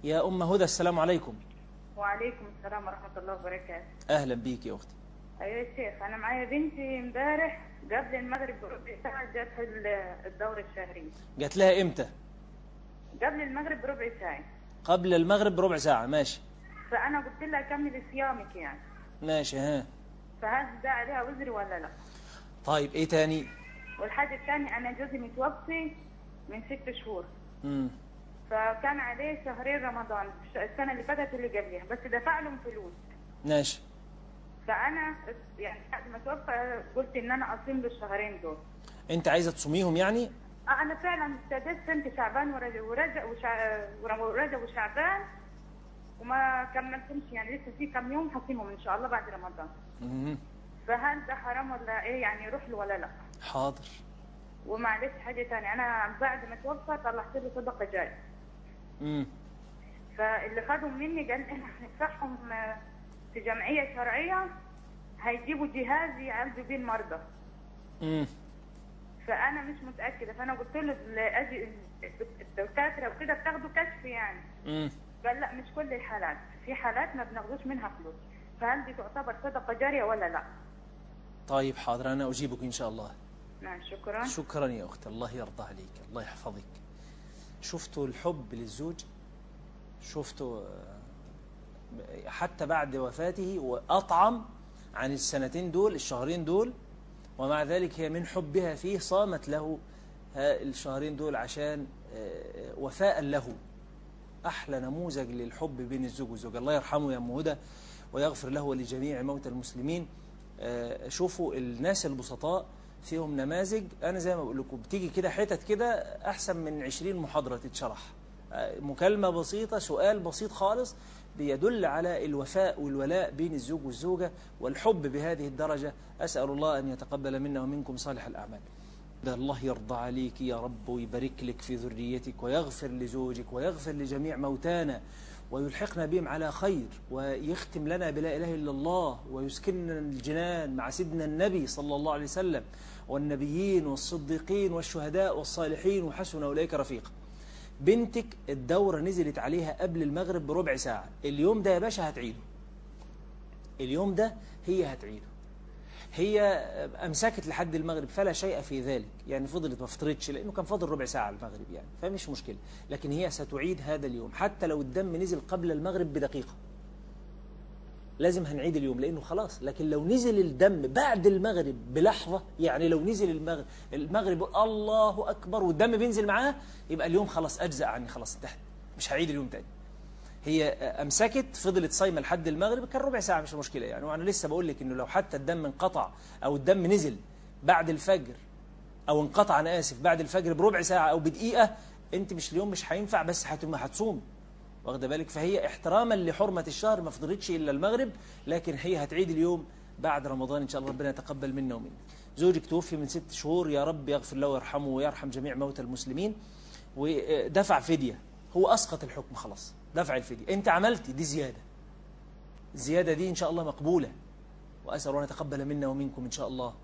يا أم هدى السلام عليكم وعليكم السلام ورحمة الله وبركاته أهلا بيك يا أختي أيوة يا شيخ أنا معايا بنتي امبارح قبل المغرب بربع ساعة جاتها ال- الدورة الشهرية جات لها إمتى قبل المغرب بربع ساعة قبل المغرب بربع ساعة ماشي فأنا قلت لها كملي صيامك يعني ماشي ها فهل ده عليها وزر ولا لا؟ طيب إيه تاني والحاجة الثانية أنا جوزي متوفي من ست شهور مم. فكان عليه شهرين رمضان الش- السنة اللي فاتت اللي قبلها بس دفع لهم فلوس ماشي فأنا يعني بعد ما توفى قلت إن أنا أصيم له الشهرين دول أنت عايزة تصوميهم يعني آه، أنا فعلا ابتديت سنة شعبان ورجب ورجب وشع... ورجب وشعبان وما كملتمش يعني لسه في كم يوم هصيمهم إن شاء الله بعد رمضان مم. فهل ده حرام ولا إيه يعني يروح له ولا لا؟ حاضر ومعلش حاجة تانية أنا بعد ما توفى طلعت له صدقة جارية مم. فاللي خدهم مني قال إحنا هندفعهم آه، في جمعية شرعية هيجيبوا جهاز يعالجوا بيه المرضى مم. فانا مش متاكده فانا قلت له ال- اجي الدكاتره وكده بتاخدوا كشف يعني مم. قال لا مش كل الحالات في حالات ما بناخدوش منها فلوس فهل دي تعتبر صدقه جاريه ولا لا؟ طيب حاضر أنا أجيبك إن شاء الله نعم شكرا شكرا يا أختي الله يرضى عليك الله يحفظك شفتوا الحب للزوج شفتوا آه، حتى بعد وفاته وأطعم عن السنتين دول الشهرين دول ومع ذلك هي من حبها فيه صامت له ها الشهرين دول عشان آه، وفاء له أحلى نموذج للحب بين الزوج والزوجة الله يرحمه يا أم هدى ويغفر له ولجميع موتى المسلمين آه، شوفوا الناس البسطاء فيهم نماذج أنا زي ما بقول لكم بتيجي كده حتت كده أحسن من 20 محاضرة تتشرح آه، مكالمة بسيطة سؤال بسيط خالص بيدل على الوفاء والولاء بين الزوج والزوجة والحب بهذه الدرجة أسأل الله أن يتقبل منا ومنكم صالح الأعمال ده الله يرضى عليك يا رب ويبارك لك في ذريتك ويغفر لزوجك ويغفر لجميع موتانا ويلحقنا بهم على خير ويختم لنا بلا إله إلا الله ويسكننا الجنان مع سيدنا النبي صلى الله عليه وسلم والنبيين والصديقين والشهداء والصالحين وحسن أولئك رفيقا بنتك الدورة نزلت عليها قبل المغرب بربع ساعة اليوم ده يا باشا هتعيده اليوم ده هي هتعيده هي أمسكت لحد المغرب فلا شيء في ذلك يعني فضلت ما فطرتش لأنه كان فاضل ربع ساعة على المغرب يعني فمش مشكلة لكن هي ستعيد هذا اليوم حتى لو الدم نزل قبل المغرب بدقيقة لازم هنعيد اليوم لأنه خلاص لكن لو نزل الدم بعد المغرب بلحظة يعني لو نزل المغرب المغرب الله أكبر والدم بينزل معاه يبقى اليوم خلاص أجزأ عني خلاص انتهت مش هعيد اليوم تاني هي أمسكت فضلت صايمة لحد المغرب كان ربع ساعة مش مشكلة يعني وأنا لسه بقول لك إنه لو حتى الدم انقطع أو الدم نزل بعد الفجر أو انقطع أنا آسف بعد الفجر بربع ساعة أو بدقيقة أنت مش اليوم مش هينفع بس هتم هتصوم واخده بالك فهي احتراما لحرمة الشهر ما فطرتش إلا المغرب لكن هي هتعيد اليوم بعد رمضان إن شاء الله ربنا يتقبل منا ومنك زوجك توفي من ست شهور يا رب يغفر له ويرحمه ويرحم جميع موتى المسلمين ودفع فدية هو أسقط الحكم خلاص دفع الفدية أنت عملتي دي زيادة الزيادة دي إن شاء الله مقبولة وأسأل الله أن يتقبل منا ومنكم إن شاء الله